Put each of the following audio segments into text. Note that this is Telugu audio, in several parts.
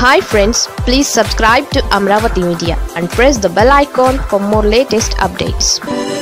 hi friends please subscribe to Amaravati media and press the bell icon for more latest updates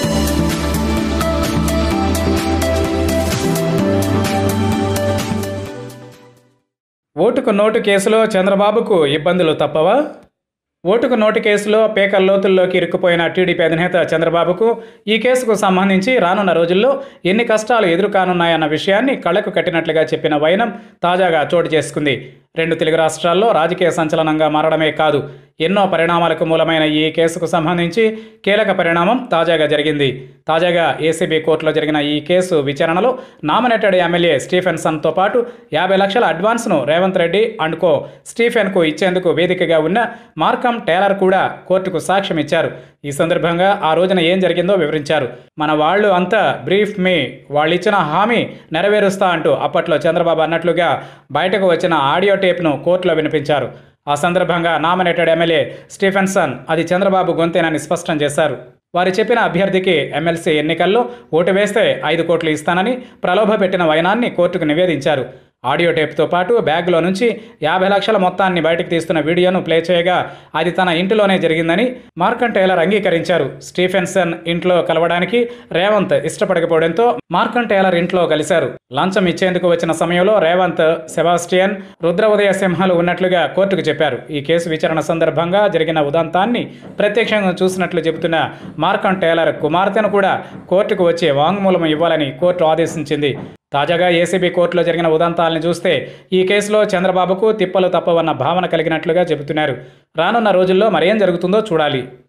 ఓటుకు నోటు కేసులో చంద్రబాబుకు ఇబ్బందులు తప్పవా ఓటుకు నోటు కేసులో పేకల లోతుల్లోకి ఇరుక్కుపోయిన టీడీపీ అధినేత చంద్రబాబుకు ఈ కేసుకు సంబంధించి రానున్న రోజుల్లో ఎన్ని కష్టాలు ఎదురుకానున్నాయన్న విషయాన్ని కళ్ళకు కట్టినట్లుగా చెప్పిన వైనం తాజాగా చోటు చేసుకుంది రెండు తెలుగు రాష్ట్రాల్లో రాజకీయ సంచలనంగా మారడమే కాదు ఎన్నో పరిణామాలకు మూలమైన ఈ కేసుకు సంబంధించి కీలక పరిణామం తాజాగా జరిగింది తాజాగా ఏసీబీ కోర్టులో జరిగిన ఈ కేసు విచారణలో నామినేటెడ్ ఎమ్మెల్యే స్టీఫెన్సన్తో పాటు యాభై లక్షల అడ్వాన్స్ను రేవంత్ రెడ్డి అండ్ కో స్టీఫెన్కు ఇచ్చేందుకు వేదికగా ఉన్న మార్కమ్ టేలర్ కూడా కోర్టుకు సాక్ష్యం ఇచ్చారు ఈ సందర్భంగా ఆ రోజున ఏం జరిగిందో వివరించారు మన వాళ్ళు అంతా బ్రీఫ్ మీ వాళ్ళిచ్చిన హామీ నెరవేరుస్తా అంటూ అప్పట్లో చంద్రబాబు అన్నట్లుగా బయటకు వచ్చిన ఆడియో టేప్ను కోర్టులో వినిపించారు ఆ సందర్భంగా నామినేటెడ్ ఎమ్మెల్యే స్టీఫెన్సన్ అది చంద్రబాబు గొంతేనని స్పష్టం చేశారు వారు చెప్పిన అభ్యర్థికి ఎమ్మెల్సీ ఎన్నికల్లో ఓటు వేస్తే ఐదు కోట్లు ఇస్తానని ప్రలోభ పెట్టిన వైనాన్ని కోర్టుకు నివేదించారు ఆడియో టేప్తో పాటు బ్యాగ్లో నుంచి యాభై లక్షల మొత్తాన్ని బయటకు తీస్తున్న వీడియోను ప్లే చేయగా అది తన ఇంటిలోనే జరిగిందని మార్కన్ టైలర్ అంగీకరించారు స్టీఫెన్సన్ ఇంట్లో కలవడానికి రేవంత్ ఇష్టపడకపోవడంతో మార్కన్ టైలర్ ఇంట్లో కలిశారు లంచం ఇచ్చేందుకు వచ్చిన సమయంలో రేవంత్ సెబాస్టియన్ రుద్ర ఉదయ సింహాలు ఉన్నట్లుగా కోర్టుకు చెప్పారు ఈ కేసు విచారణ సందర్భంగా జరిగిన ఉదంతాన్ని ప్రత్యక్షంగా చూసినట్లు చెబుతున్న మార్కన్ టైలర్ కుమార్తెను కూడా కోర్టుకు వచ్చి వాంగ్మూలం ఇవ్వాలని కోర్టు ఆదేశించింది తాజాగా ఏసీబీ కోర్టులో జరిగిన ఉదంతాలను చూస్తే ఈ కేసులో చంద్రబాబుకు తిప్పలు తప్పవన్న భావన కలిగినట్లుగా చెబుతున్నారు రానున్న రోజుల్లో మరేం జరుగుతుందో చూడాలి